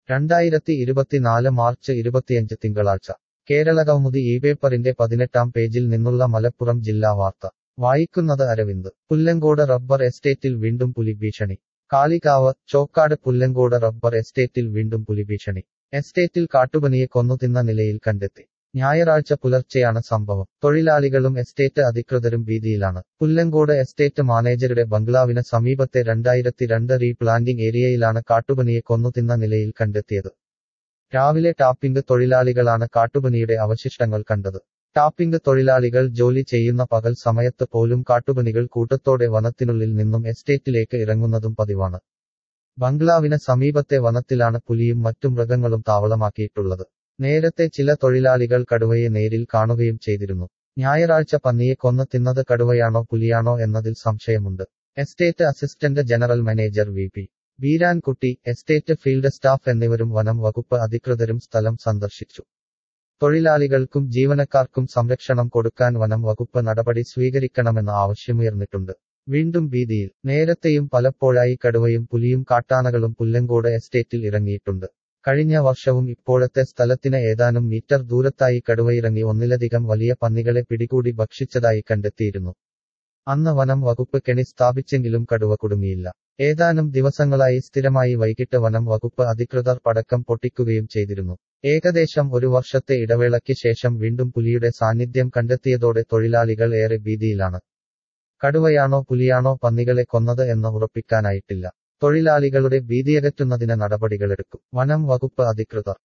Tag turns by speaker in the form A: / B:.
A: രണ്ടായിരത്തി ഇരുപത്തിനാല് മാർച്ച് ഇരുപത്തിയഞ്ച് തിങ്കളാഴ്ച കേരളകൗമുദി ഈ പേപ്പറിന്റെ പതിനെട്ടാം പേജിൽ നിന്നുള്ള മലപ്പുറം ജില്ലാ വാർത്ത വായിക്കുന്നത് അരവിന്ദ് പുല്ലങ്കോട് റബ്ബർ എസ്റ്റേറ്റിൽ വീണ്ടും പുലിഭീഷണി കാളികാവ് ചോക്കാട് പുല്ലങ്കോട് റബ്ബർ എസ്റ്റേറ്റിൽ വീണ്ടും പുലിഭീഷണി എസ്റ്റേറ്റിൽ കാട്ടുപനിയെ കൊന്നുതിന്ന നിലയിൽ കണ്ടെത്തി ഞായറാഴ്ച പുലർച്ചെയാണ് സംഭവം തൊഴിലാളികളും എസ്റ്റേറ്റ് അധികൃതരും ഭീതിയിലാണ് പുല്ലങ്കോട് എസ്റ്റേറ്റ് മാനേജരുടെ ബംഗ്ലാവിന് സമീപത്തെ രണ്ടായിരത്തി രണ്ട് റീപ്ലാന്റിംഗ് ഏരിയയിലാണ് കാട്ടുപനിയെ കൊന്നുതിന്ന നിലയിൽ കണ്ടെത്തിയത് രാവിലെ ടാപ്പിംഗ് തൊഴിലാളികളാണ് കാട്ടുപനിയുടെ അവശിഷ്ടങ്ങൾ കണ്ടത് ടാപ്പിംഗ് തൊഴിലാളികൾ ജോലി ചെയ്യുന്ന പകൽ സമയത്ത് പോലും കാട്ടുപനികൾ കൂട്ടത്തോടെ വനത്തിനുള്ളിൽ നിന്നും എസ്റ്റേറ്റിലേക്ക് ഇറങ്ങുന്നതും പതിവാണ് ബംഗ്ലാവിന് സമീപത്തെ വനത്തിലാണ് പുലിയും മറ്റു മൃഗങ്ങളും താവളമാക്കിയിട്ടുള്ളത് നേരത്തെ ചില തൊഴിലാളികൾ കടുവയെ നേരിൽ കാണുകയും ചെയ്തിരുന്നു ഞായറാഴ്ച പന്നിയെ കൊന്നു തിന്നത് കടുവയാണോ പുലിയാണോ എന്നതിൽ സംശയമുണ്ട് estate assistant general manager V P Beerankutty estate field staff എന്നിവരും വനം വകുപ്പ് അധികൃതരും സ്ഥലം സന്ദർശിച്ചു തൊഴിലാളികൾക്കും ജീവനക്കാർക്കും സംരക്ഷണം കൊടുക്കാൻ വനം വകുപ്പ് നടപടി സ്വീകരിക്കണമെന്ന ആവശ്യമുയർന്നിട്ടുണ്ട് വീണ്ടും ഭീതിയിൽ നേരത്തെയും പലപ്പോഴായി കടുവയും പുലിയും കാട്ടാനകളും പുല്ലങ്കോട് എസ്റ്റേറ്റിൽ ഇറങ്ങിയിട്ടുണ്ട് കഴിഞ്ഞ വർഷവും ഇപ്പോഴത്തെ സ്ഥലത്തിന് ഏതാനും മീറ്റർ ദൂരത്തായി കടുവയിറങ്ങി ഒന്നിലധികം വലിയ പന്നികളെ പിടികൂടി ഭക്ഷിച്ചതായി കണ്ടെത്തിയിരുന്നു അന്ന് വനം വകുപ്പ് കെണി സ്ഥാപിച്ചെങ്കിലും കടുവ കുടുങ്ങിയില്ല ഏതാനും ദിവസങ്ങളായി സ്ഥിരമായി വൈകിട്ട് വനം വകുപ്പ് അധികൃതർ പടക്കം പൊട്ടിക്കുകയും ചെയ്തിരുന്നു ഏകദേശം ഒരു വർഷത്തെ ഇടവേളയ്ക്ക് ശേഷം വീണ്ടും പുലിയുടെ സാന്നിധ്യം കണ്ടെത്തിയതോടെ തൊഴിലാളികൾ ഏറെ ഭീതിയിലാണ് കടുവയാണോ പുലിയാണോ പന്നികളെ കൊന്നത് എന്ന് ഉറപ്പിക്കാനായിട്ടില്ല തൊഴിലാളികളുടെ ഭീതിയകറ്റുന്നതിന് നടപടികളെടുക്കും വനം വകുപ്പ് അധികൃതർ